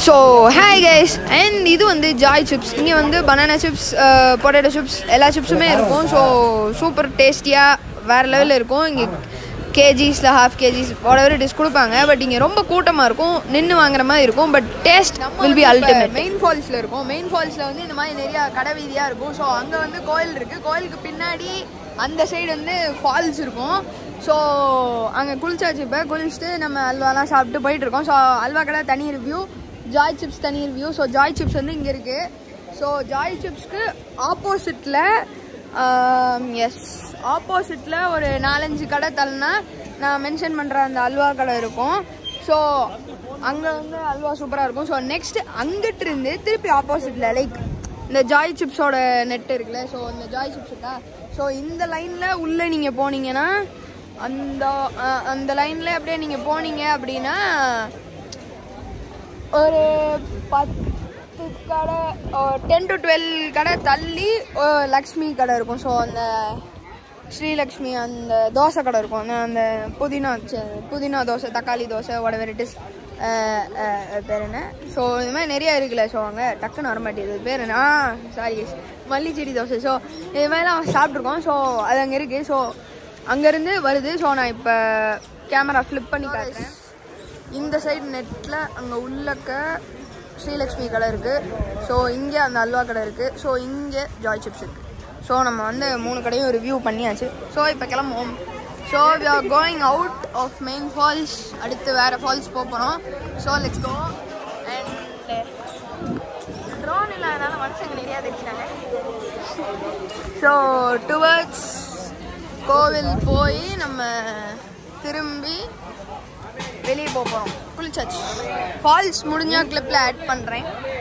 so hi guys and இது வந்து Joy chips இங்கே வந்து பனானா சிப்ஸ் பொட்டேட்டோ சிப்ஸ் எல்லா சிப்ஸுமே இருக்கும் ஸோ சூப்பர் டேஸ்டியாக வேறு லெவலில் இருக்கும் இங்கே கேஜிஸில் ஹாஃப் கேஜிஸ் whatever டிஷ் கொடுப்பாங்க பட் இங்கே ரொம்ப கூட்டமாக இருக்கும் நின்று வாங்குற மாதிரி இருக்கும் but taste will be ultimate main ஃபால்ஸில் இருக்கும் மெயின் ஃபால்ஸில் வந்து இந்த மாதிரி நிறையா கடை வீதியாக இருக்கும் ஸோ அங்கே வந்து கோயில் இருக்குது கோயிலுக்கு பின்னாடி அந்த சைடு வந்து ஃபால்ஸ் இருக்கும் ஸோ அங்கே குளிச்சாச்சு இப்போ குளிச்சுட்டு நம்ம அல்வாலாம் சாப்பிட்டு போயிட்டு இருக்கோம் ஸோ அல்வா கடை தனி ரிவ்யூ ஜாய் சிப்ஸ் தனி ரிவ்யூ ஸோ ஜாய் சிப்ஸ் வந்து இங்கே இருக்குது ஸோ ஜாய் சிப்ஸ்க்கு ஆப்போசிட்டில் எஸ் ஆப்போசிட்டில் ஒரு நாலஞ்சு கடை தள்ளினா நான் மென்ஷன் பண்ணுற அந்த அல்வா கடை இருக்கும் ஸோ அங்கே வந்து அல்வா சூப்பராக இருக்கும் ஸோ நெக்ஸ்ட் அங்கிட்டு இருந்து திருப்பி ஆப்போசிட்டில் லைக் இந்த ஜாய் சிப்ஸோட நெட் இருக்குல்ல ஸோ இந்த ஜாய் சிப்ஸ் இருக்கா ஸோ இந்த லைனில் உள்ளே நீங்கள் போனீங்கன்னா அந்த அஹ், அந்த லைனில் அப்படியே நீங்கள் போனீங்க அப்படின்னா ஒரு பத்து கடை டென் டு டுவெல் கடை தள்ளி அஹ், லக்ஷ்மி கடை இருக்கும் ஸோ அந்த ஸ்ரீலக்ஷ்மி அந்த தோசை கடை இருக்கும் அந்த அந்த புதினா ச- புதினா தோசை தக்காளி தோசை whatever it is அஹ், அஹ், பேர் என்ன ஸோ இது மாதிரி நிறைய இருக்குல்ல ஸோ அங்கே டக்குன்னு வர மாட்டேங்குது பேர் என்ன சாரி மல்லிச்செடி தோசை ஸோ இது மாதிரிலாம் சாப்பிட்ருக்கோம் ஸோ அது அங்கே இருக்குது ஸோ அங்கேருந்து வருது ஸோ நான் இப்போ கேமரா ஃப்ளிப் பண்ணி காட்டுறேன் இந்த சைடு நெட்டில் அங்கே உள்ளக்க ஸ்ரீலக்ஷ்மி கடை இருக்குது ஸோ இங்கே அந்த அல்வா கடை இருக்குது ஸோ இங்கே ஜாய் சிப்ஸ் இருக்குது ஸோ நம்ம வந்து மூணு கடையும் ரிவ்யூ பண்ணியாச்சு ஸோ இப்போ கிளம்புவோம் so we are going out of main falls அடுத்து வேறு ஃபால்ஸ் போக போகிறோம் so let's go and drone இல்லாதனால மனுஷங்க நிறையா தெரிஞ்சிட்டாங்க ஸோ டுவர்ட்ஸ் கோவில் போய் நம்ம திரும்பி வெளியே போக போகிறோம் குளிச்சாச்சு ஃபால்ஸ் முடிஞ்சா கிளிப்பில் ஆட் பண்ணுறேன்